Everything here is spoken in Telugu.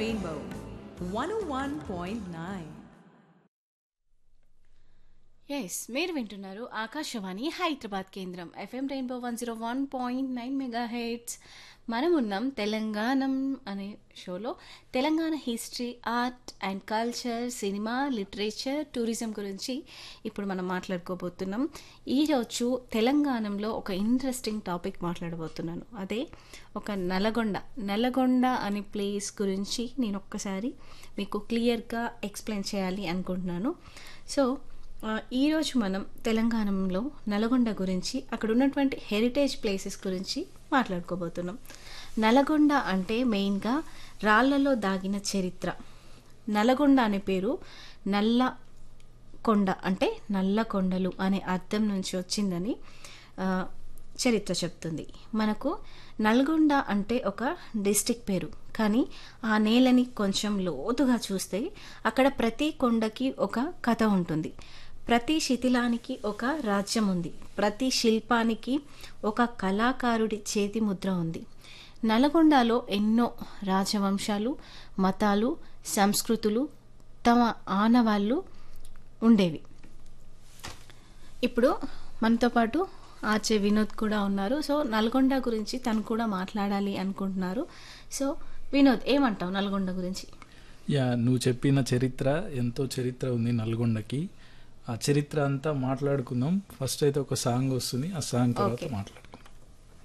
Rainbow 101.9. ఎస్ మీరు వింటున్నారు ఆకాశవాణి హైదరాబాద్ కేంద్రం FM rainbow one zero one point nine megahertz మనం ఉన్నాం తెలంగాణం అనే షోలో Telangana history art and culture cinema literature tourism గురించి ఇప్పుడు మనం మాట్లాడుకోబోతున్నాం ఈరోజు తెలంగాణలో ఒక ఇంట్రెస్టింగ్ టాపిక్ మాట్లాడబోతున్నాను అదే ఒక నల్గొండ నల్గొండ అనే ప్లేస్ గురించి నేను ఒక్కసారి మీకు క్లియర్గా ఎక్స్ప్లెయిన్ చేయాలి అనుకుంటున్నాను సో ఆ, ఈరోజు మనం తెలంగాణలో నల్గొండ గురించి అక్కడ ఉన్నటువంటి హెరిటేజ్ ప్లేసెస్ గురించి మాట్లాడుకోబోతున్నాం నల్గొండ అంటే మెయిన్గా రాళ్లలో దాగిన చరిత్ర నల్గొండ అనే పేరు నల్ల కొండ అంటే నల్ల కొండలు అనే అర్థం నుంచి వచ్చిందని ఆ, చరిత్ర చెప్తుంది మనకు నల్గొండ అంటే ఒక డిస్టిక్ పేరు కానీ ఆ నేలని కొంచెం లోతుగా చూస్తే అక్కడ ప్రతి కొండకి ఒక కథ ఉంటుంది ప్రతి శిథిలానికి ఒక రాజ్యం ఉంది ప్రతి శిల్పానికి ఒక కళాకారుడి చేతి ముద్ర ఉంది నల్గొండలో ఎన్నో రాజవంశాలు మతాలు సంస్కృతులు తమ ఆనవాళ్ళు ఉండేవి ఇప్పుడు మనతో పాటు ఆర్చే వినోద్ కూడా ఉన్నారు సో నల్గొండ గురించి తను కూడా మాట్లాడాలి అనుకుంటున్నారు సో వినోద్ ఏమంటావు నల్గొండ గురించి యా నువ్వు చెప్పిన చరిత్ర ఎంతో చరిత్ర ఉంది నల్గొండకి ఆ చరిత్ర అంతా మాట్లాడుకుందాం ఫస్ట్ అయితే ఒక సాంగ్ వస్తుంది ఆ సాంగ్ తర్వాత Okay. మాట్లాడుకుందాం